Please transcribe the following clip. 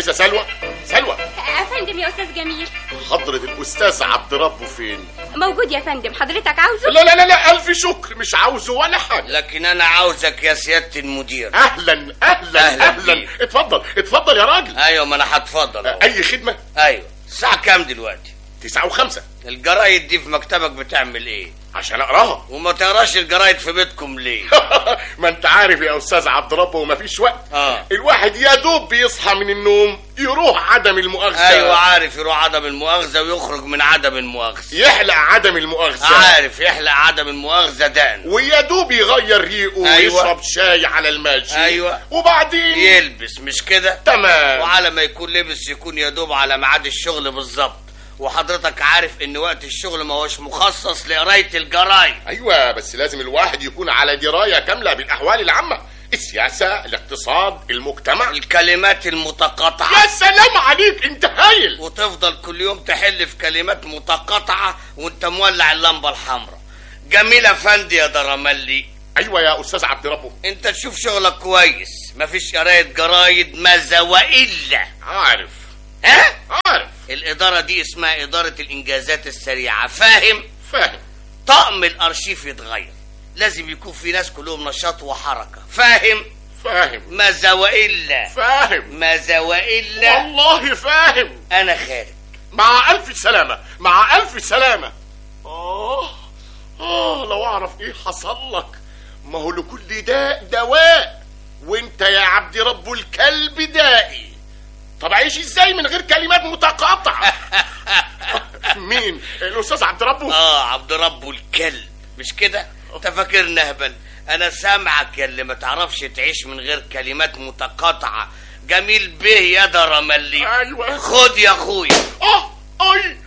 انسه سلوى سلوى افندم يا استاذ جميل حضرة الاستاذ عبد ربه فين موجود يا فندم حضرتك عاوزه لا لا لا لا الف شكر مش عاوزه ولا حاجه لكن انا عاوزك يا سياده المدير اهلا اهلا أهلاً اهلا بيك. اتفضل اتفضل يا راجل ايوه ما انا هتفضل أهو. اي خدمه ايوه الساعه كام دلوقتي تسعة وخمسة الجرايد دي في مكتبك بتعمل ايه عشان اقراها وما تقراش الجرايد في بيتكم ليه ما انت عارف يا استاذ عبد ربه ومفيش وقت اه الواحد يا دوب بيصحى من النوم يروح عدم المؤاخذة ايوه عارف يروح عدم المؤاخذه ويخرج من عدم المؤاخذه يحلق عدم المؤاخذة عارف يحلق عدم المؤاخذه دان ويا دوب يغير ريقه أيوة. ويشرب شاي على الماشي أيوة. وبعدين يلبس مش كده تمام وعلى ما يكون لبس يكون يا دوب على ميعاد الشغل بالظبط وحضرتك عارف ان وقت الشغل ما هوش مخصص لقرايه الجرايد ايوه بس لازم الواحد يكون على درايه كامله بالاحوال العامه السياسه الاقتصاد المجتمع الكلمات المتقاطعه يا سلام عليك انت هايل وتفضل كل يوم تحل في كلمات متقاطعه وانت مولع اللمبه الحمراء جميل افندي يا درملي ايوه يا استاذ عبد ربه انت تشوف شغلك كويس مفيش قرايه جرايد ماذا والا عارف ها عارف الاداره دي اسمها اداره الانجازات السريعه فاهم فاهم طقم الارشيف يتغير لازم يكون في ناس كلهم نشاط وحركه فاهم فاهم ماذا والا فاهم ماذا والا والله فاهم انا خارج مع الف سلامه مع الف سلامه اه اه لو اعرف ايه حصل لك ما هو لكل داء دواء وانت يا عبد رب الكلب دائي طب عيش ازاي من غير كلمات متقاطعه مين الاستاذ عبد ربه اه عبد ربه الكلب مش كده انت فاكرني اهبل انا سامعك يا اللي ما تعرفش تعيش من غير كلمات متقاطعه جميل به يا درملي ايوه خد يا اخويا اه اي